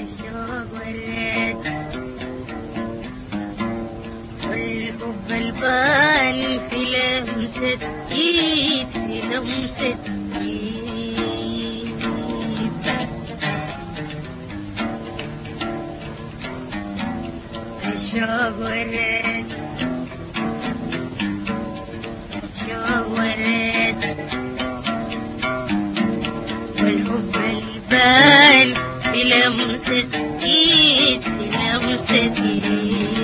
الشوق والريد والحب البال في لمسة ايد في لمسة ايد الشوق والريد الشوق والريد والحب البال في لمسة ايد في لمسة ايد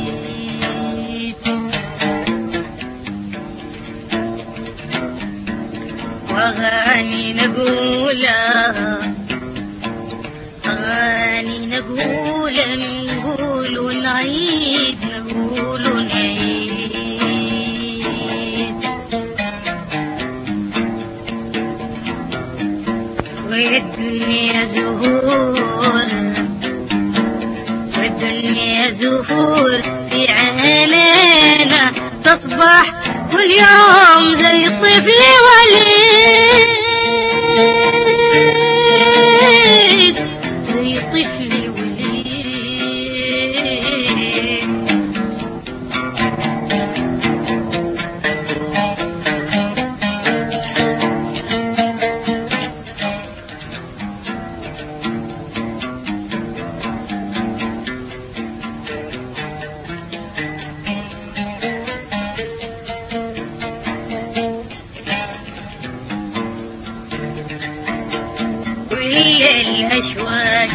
واغاني نقولها اغاني نقول نقول نعيد نقول نعيد والدنيا زهور والدنيا زهور في عينينا تصبح كل يوم زي الطفل وليد زي الطفل وليد وهي الأشواق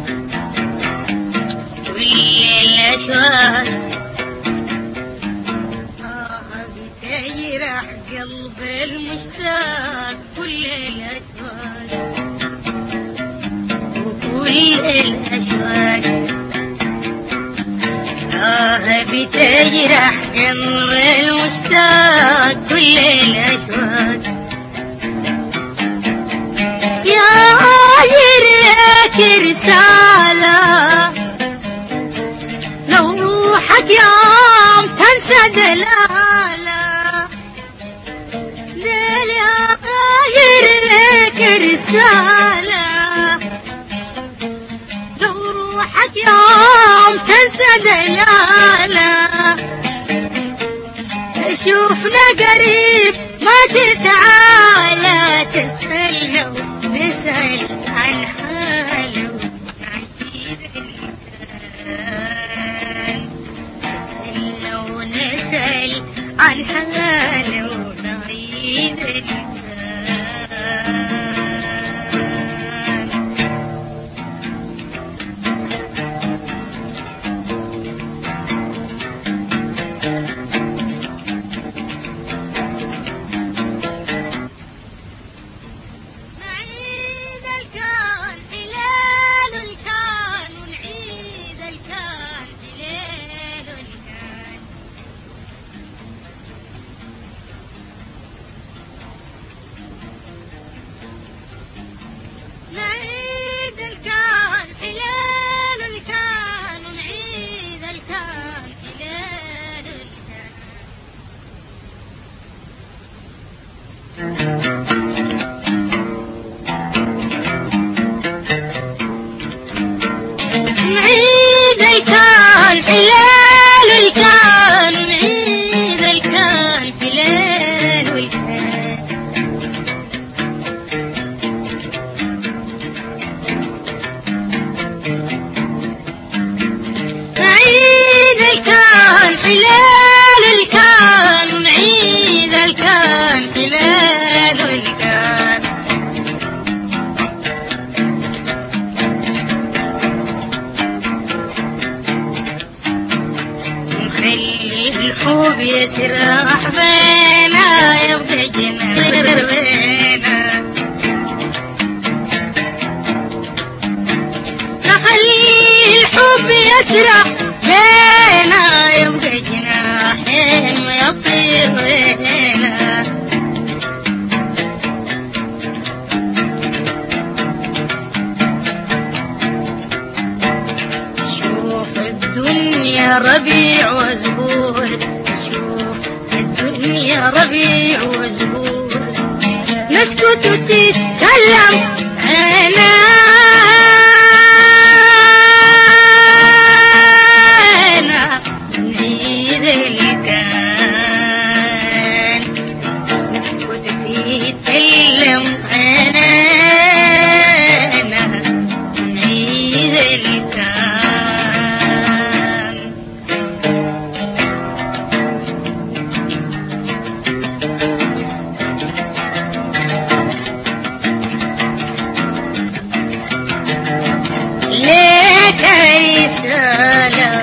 وهي الأشواق آه بتجرح قلب المشتاق كل الأشواق وكل الأشواق آه بتجرح قلب المشتاق كل الأشواق يا غيرك رسالة لو روحك يوم تنسى دلالة ليل يا غيرك رسالة لو روحك يوم تنسى دلالة شوفنا قريب ما تتعالى تسأل لو نسأل عن حاله عجيب الإنسان نسأل لو نسأل عن حاله نعيد الإنسان نعيد الكون في ليل الكون ونعيد الكون في ليل الكون نعيد الكون في ليل الكون ونعيد الكون في ليل الكون نعيد الكون في ليل الكون نعيد الكون في ليل الكون نعيد الكون في ليل الكون نعيد الكون في ليل الكون نخلي الحب يسرح بينا يبقى جنان بينا نخلي الحب يسرح بينا يبقى جناحين ويطير بينا شوف الدنيا ربيع وزهور شوف الدنيا ربيع وزهور نسكت وتتكلم عيناك نتكلم عننا نعيد الكلام ليك رسالة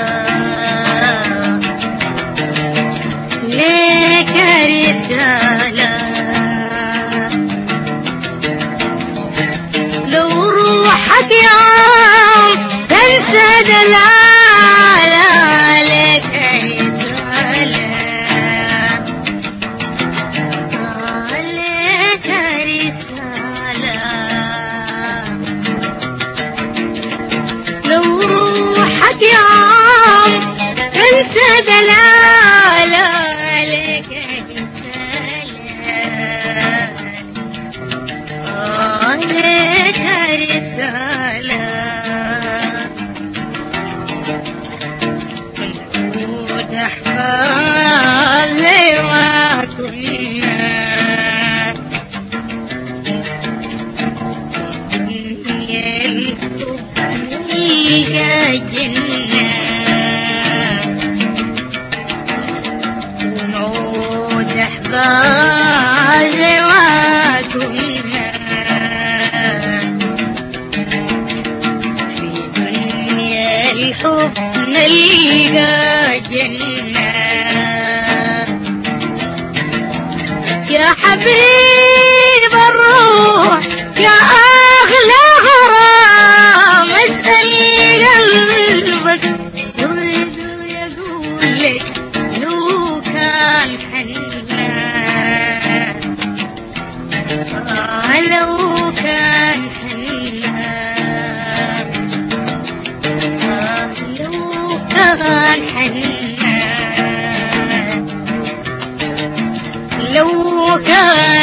ليك رسالة لو روحك يوم تنسى دلالة ليك رسالة ليك رسالة لو روحك يوم تنسى دلالة عليك رسالة عليك رسالة كنت أحباب زي ما كنا يا جنة ونعود أحباب زي ما كنا في دنيا الحب نلقى جنة يا حبيب الروح يا أغلى غرام اسأل قلبك يريد يقول لك لو كان حنان آه لو كان حنان آه لو كان حنان لو كان